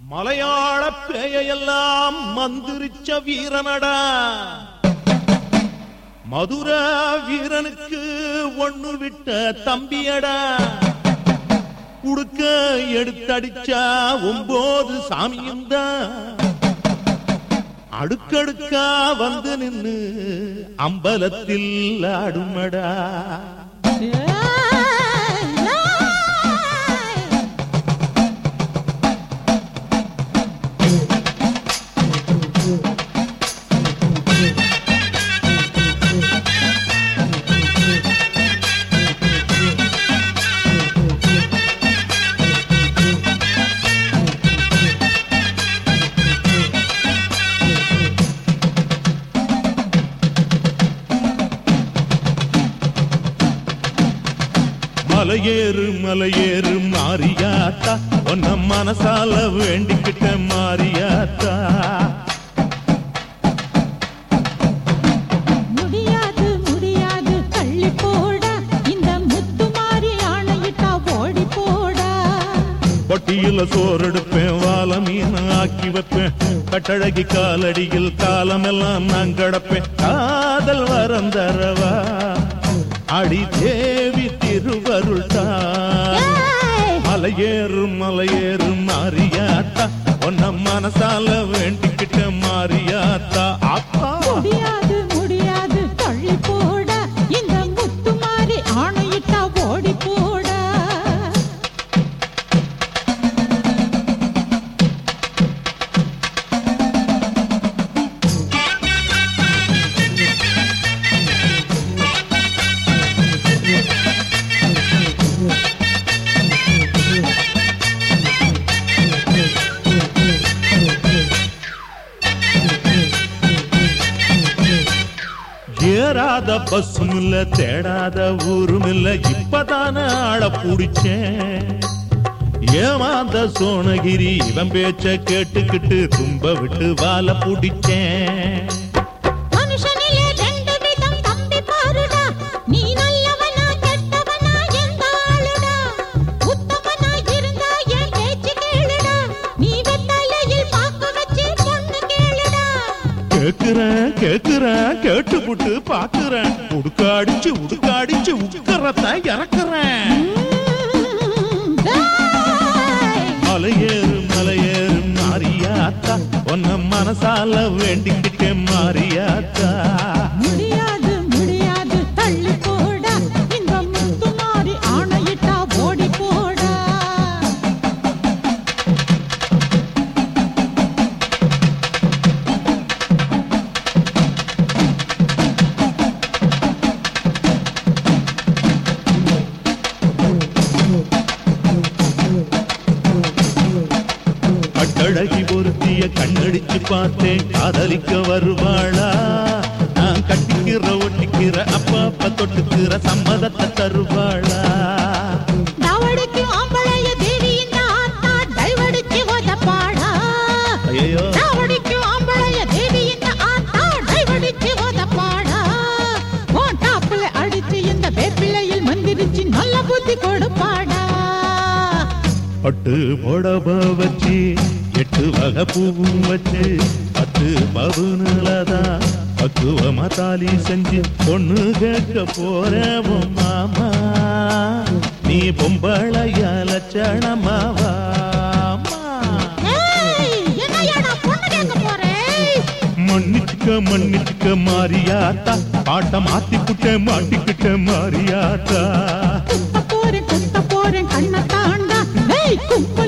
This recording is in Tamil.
மலையாள பேயெல்லாம் மந்திரிச்ச வீரனடா மதுர வீரனுக்கு ஒண்ணு விட்ட தம்பியடா குடுக்க எடுத்தடிச்சா ஒன்பது சாமியும் தான் அடுக்கடுக்கா வந்து நின்னு அம்பலத்தில் ஆடுமடா மலையேறு மலையேறு மாரியாத்தா உன்ன மனசால வேண்டிக்கிட்ட மாரியாத்தா முடியாது முடியாது தள்ளி போடா இந்த முத்துமாரி ஆணையிட்டா ஓடி போடா பொட்டியில சோறெடுப்பேன் வாழ மீன் ஆக்கி வைப்பேன் கட்டழகி காலடியில் காலமெல்லாம் நான் கடப்பேன் காதல் வரம் தரவா அடி தேவி திருவருள் தான் ஏய்! மலையேறு மலையேறு மாரியாத்தா உன்ன மனசால வேண்டிக்கிட்ட மாரியாத்தா அப்பா முடியாது முடியாது தள்ளி போடா இந்த முத்துமாரி ஆணையிட்டா ஓடி போடா ஏறாத பஸ்ஸும் இல்ல தேடாத ஊரும் இல்ல இப்பதான ஆள புடிச்சேன் ஏமாந்த சோனகிரி இவன் பேச்ச கேட்டுக்கிட்டு தும்ப விட்டு வாழ புடிச்சேன் மனுஷனிலே ரெண்டு விதம் தம்பி பாருடா நீ நல்லவனா கெட்டவனா எந்த ஆளுடா உத்தமனா இருந்தா என் பேச்சு கேளுடா நீ வெத்தலையில் பாக்கு வச்சு பொண்ணு கேளுடா கேக்குறேன் கேக்குறேன் கேட்டு புட்டு பாக்குறேன் உடுக்காடிச்சு உடுக்காடிச்சு உக்கறத்தான் இறக்குறேன் டேய்! மலையேறு மலையேறு மாரியாத்தா உன்ன மனசால வேண்டிக்கிட்டே மாரியாத்தா முடியாது முடியாது தள்ளி போடா இந்த முத்துமாரி ஆணையிட்டா ஓடி போடா கட்டழகி பொருத்திய கண்ணடிச்சு பார்த்தேன் காதலிக்க வருவாளா நான் கட்டிக்கிற ஒட்டிக்கிற அப்பா அப்ப தொட்டுக்கிற சம்மதத்தை தருவாளா தவடிக்கு ஆம்பளைய தேவி இந்த ஆத்தா டைவடிச்சு ஓதப்பாடா ஐயோ தவடிக்கு ஆம்பளைய தேவி இந்த ஆத்தா டைவடிச்சு ஓதப்பாடா உன் டாப்புல அடிச்சு இந்த வேப்பிலையில் மந்திரிச்சு நல்ல புத்தி கொடுப்பாடா பட்டு புடவ வச்சு எட்டு வகை பூவும் வச்சு பத்து பவுனுலதான் பக்குவமா தாலி செஞ்சு பொண்ணு கேட்க போறேன் உன் மாமா நீ பொம்பளைய லட்சணமாவா ஏய் என்னையாடா பொண்ணு கேட்க போறேன் மன்னிச்சுக்க மன்னிச்சுக்க மாறியாத்தா பாட்ட மாத்தி புட்ட மாட்டிக்கிட்ட மாறியாத்தா குத்த போறேன் குத்த போறேன் கண்ணை தாண்டா ஏய் கும்பல்